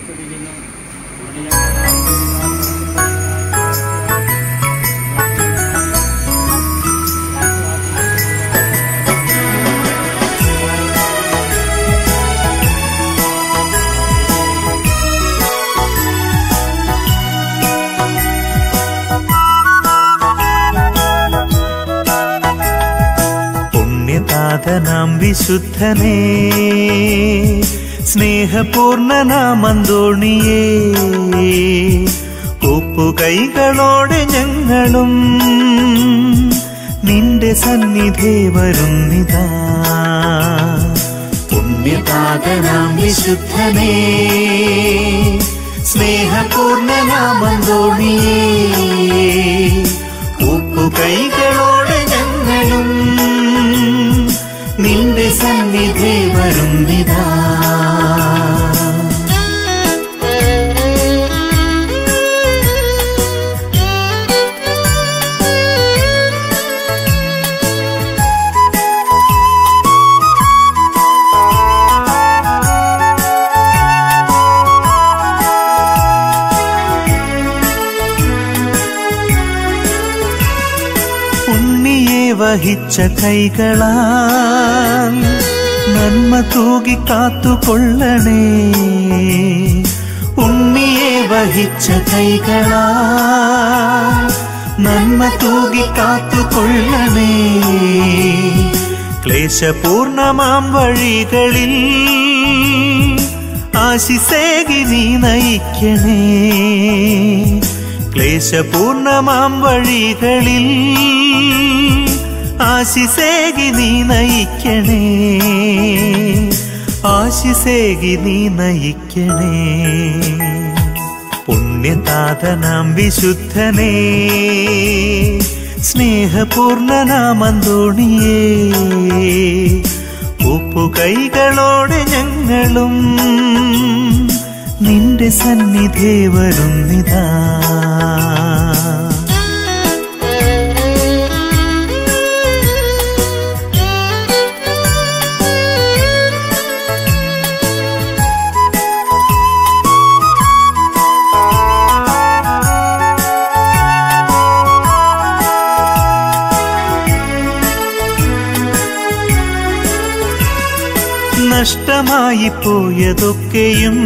വാഴ്ത്തപ്പെട്ടിരിക്കുന്നു ഇവിടെ ഞങ്ങൾ പുണ്യതാതനാം വിശുദ്ധനേ സ്നേഹപൂർണനാമന്തോണിയേ ഒപ്പുകൈകളോടെ ഞങ്ങളും നിന്റെ സന്നിധി വരുന്നിതാ പുണ്യതാതനാം വിശുദ്ധനേ സ്നേഹപൂർണനാമന്തോണിയേ ഒപ്പുകൈകളോടെ ഞങ്ങളും നിന്റെ സന്നിധി വരുന്നിതാ ഉണ്ണിയെ വഹിച്ച കൈകളാൽ നന്മ തൂകി കാത്തുകൊള്ളണേ ഉണ്ണിയെ വഹിച്ച കൈകളാൽ നന്മ തൂകി കാത്തുകൊള്ളണേ ക്ലേശപൂർണമാം വഴികളിൽ ആശിസേകി നീ നയിക്കണേ ക്ലേശപൂർണമാം വഴികളിൽ ആശിസേകി നീ നയിക്കണേ ആശിസേകി നീ നയിക്കണേ പുണ്യതാതനാം വിശുദ്ധനേ സ്നേഹപൂർണനാമന്തോണിയേ ഉപ്പുകൈകളോടെ ഞങ്ങളും നിന്റെ സന്നിധി വരുന്നിതാ നഷ്ടമായി പോയതൊക്കെയും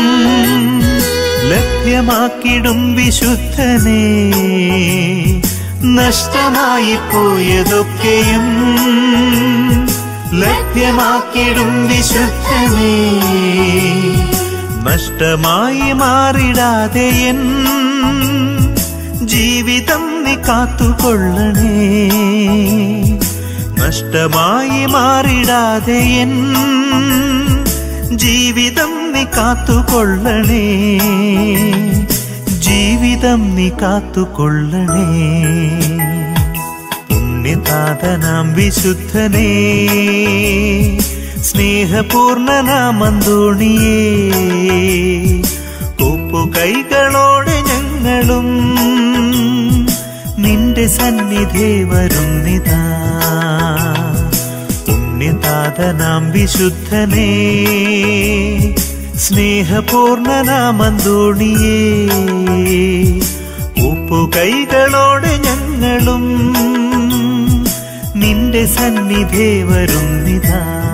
ലഭ്യമാക്കിടും വിശുദ്ധനെ നഷ്ടമായി പോയതൊക്കെയും ലഭ്യമാക്കിടും വിശുദ്ധനെ നഷ്ടമായി മാറിടാതെ എൻ ജീവിതം നീ കാത്തുകൊള്ളണേ നഷ്ടമായി മാറിടാതെ എൻ ജീവിതം നീ കാത്തുകൊള്ളണേ ജീവിതം നീ കാത്തുകൊള്ളണേ പുണ്യതാതനാം വിശുദ്ധനേ സ്നേഹപൂർണനാമന്തോണിയേ ഒപ്പുകൈകളോടെ ഞങ്ങളും നിന്റെ സന്നിധി വരുന്നിതാ പുണ്യതാതനാം വിശുദ്ധനേ സ്നേഹപൂർണനാമന്തോണിയേ ഉപ്പുകൈകളോടെ ഞങ്ങളും നിന്റെ സന്നിധി വരുന്നിതാ